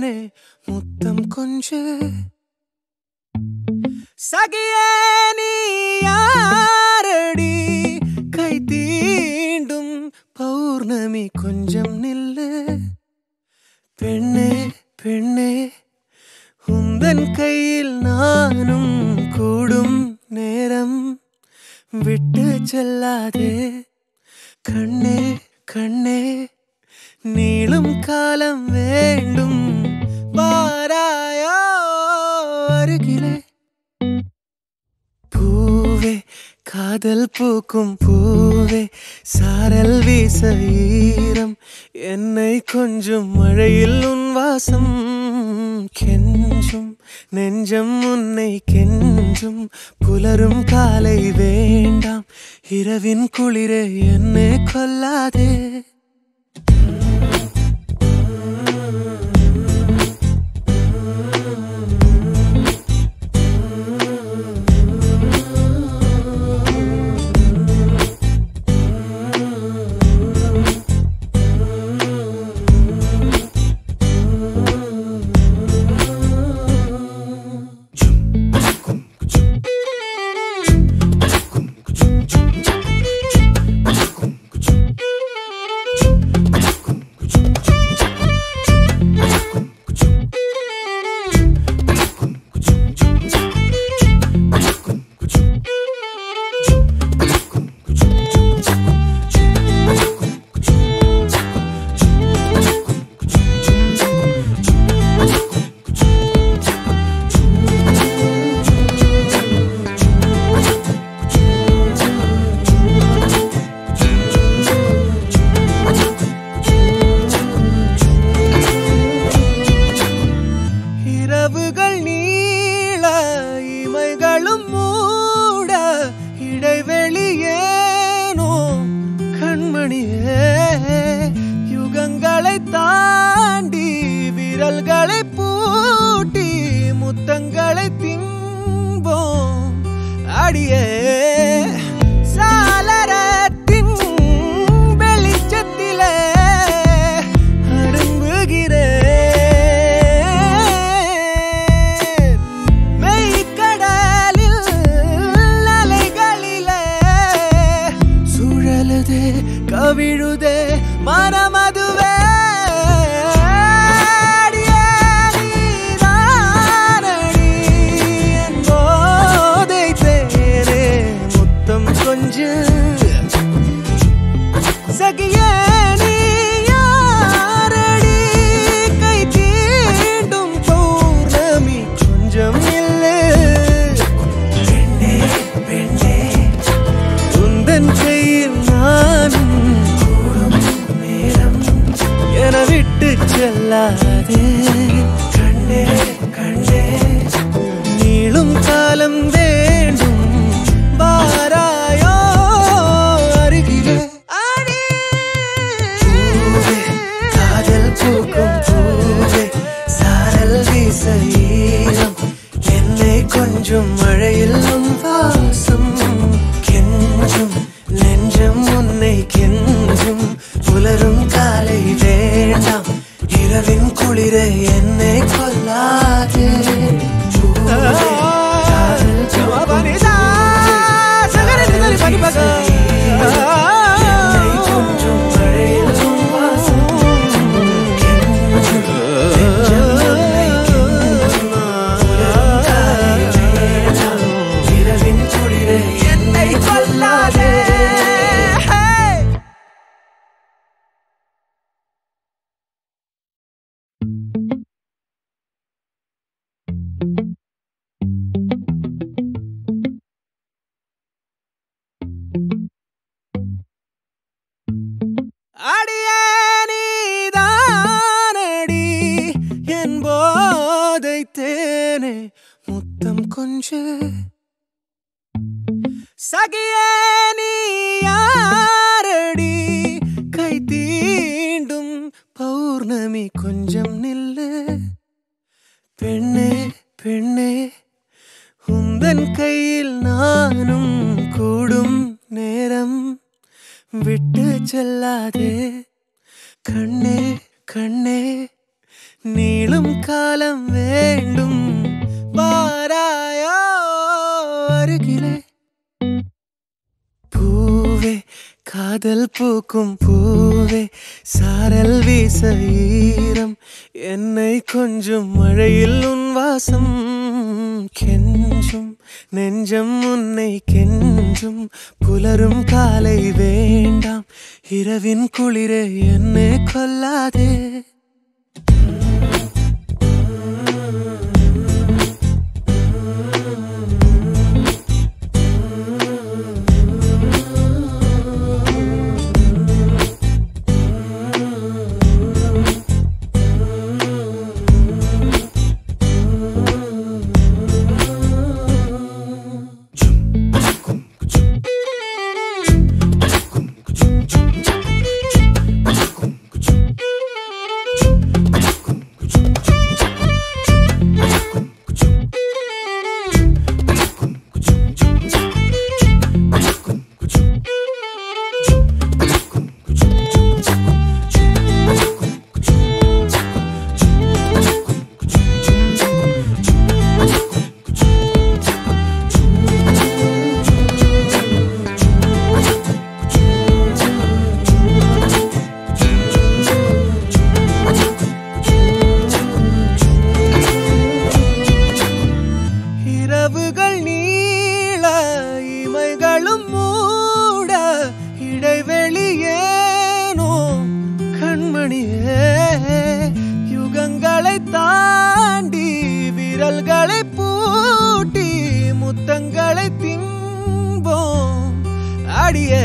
முத்தம் கொஞ்சு சகியே நீ யாரடி கை தீண்டும் பௌர்ணமி கொஞ்சம் நில்லு பெண்ணே பெண்ணே உந்தன் கையில் நானும் கூடும் நேரம் விட்டு செல்லாதே கண்ணே கண்ணே நீளும் காலம் வேண்டும் வாராயோ அருகிலே பூவே காதல் பூக்கும் பூவே சாரல் வீச ஈரம் என்னை கொஞ்சம் மழையில் உன் வாசம் கெஞ்சும் நெஞ்சம் உன்னை கெஞ்சும் புலரும் காலை வேண்டாம் இரவின் குளிரே என்னை கொல்லாதே இரவுகள் நீள இமைகளும் மூட இடைவெளியேனோ கண்மணியே யுகங்களை தாண்டி விரல்களை பூட்டி முத்தங்களை திம்போம் அடியே சாளரத்தின் வெளிச்சத்திலே அடங்குகிறேன் மெய்க்கடலில் அலைகளிலே சுழலுதே கவிழுதே மனமதுவே அடியே நீதானடி என் போதை தேனே முத்தம் கொஞ்சம் சகியே நீ யாரடி கை தீண்டும் பௌர்ணமி கொஞ்சம் இல்லை பெண்ணே பெண்ணே உந்தன் கையில் நானும் கூடும் நேரம் என விட்டு செல்லாதே கண்ணே கண்ணே நீளும் காலம் வேண்டும் வாராயோ அருகிலே அடி பூவே காதல் பூக்கும் பூவே சாரல் வீச ஈரம் என்னை கொஞ்சம் மழையில் உன் வாசம் கெஞ்சும் நெஞ்சம் உன்னை கெஞ்சும் புலரும் காலை வேண்டாம் இரவின் குளிரை என்னை கொல்லாதே பூவே, காதல் பூக்கும் என்னை கொஞ்சம் மழையில் உன் வாசம் கெஞ்சும் நெஞ்சம் உன்னை கெஞ்சும் புலரும் காலை வேண்டாம் இரவின் குளிரை என்னை கொல்லாதே அடியே நீதானடி என் போதை தேனே முத்தம் கொஞ்சு சகியே நீ யாரடி கை தீண்டும் பௌர்ணமி கொஞ்சம் நில்லு பெண்ணே பெண்ணே உந்தன் கையில் நானும் கூடும் நேரம் விட்டு செல்லாதே கண்ணே கண்ணே நீளும் காலம் வேண்டும் வாராயோ அருகிலே பூவே காதல் பூக்கும் பூவே சாரல் வீச ஈரம் என்னை கொஞ்சம் மழையில் உன் வாசம் கெஞ்சும் நெஞ்சம் உன்னை கெஞ்சும் புலரும் காலை வேண்டாம் இரவின் குளிரே என்னை கொல்லாதே இரவுகள் நீள இமைகளும் மூட இடைவெளி ஏனோ கண்மணியே யுகங்களை தாண்டி விரல்களை பூட்டி முத்தங்களை திம்போம் அடியே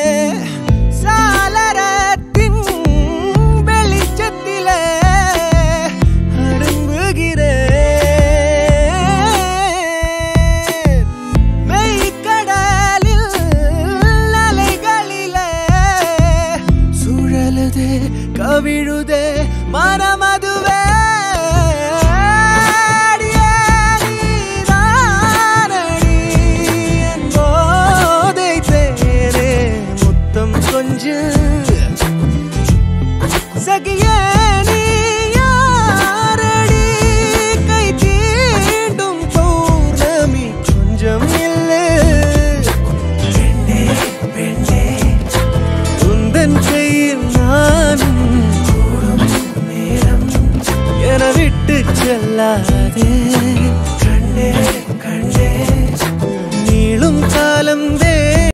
சாளரத்தின் வெளிச்சத்திலே அரும்புகிறேன் மெய்க்கடலில் அலைகளிலே சுழலுதே கவிழுதே மனமதுவே அடியே நீதானடி என் போதை தேரே முத்தம் கொஞ்சம் சகியே நீ யாரடி கை தீண்டும் பௌர்ணமி கொஞ்சம் இல்லை பெண்ணே பெண்ணே உந்தன் கையில் நானும் கூடும் நேரம் என விட்டு செல்லாதே கண்டே கண்டே நீளும் காலம்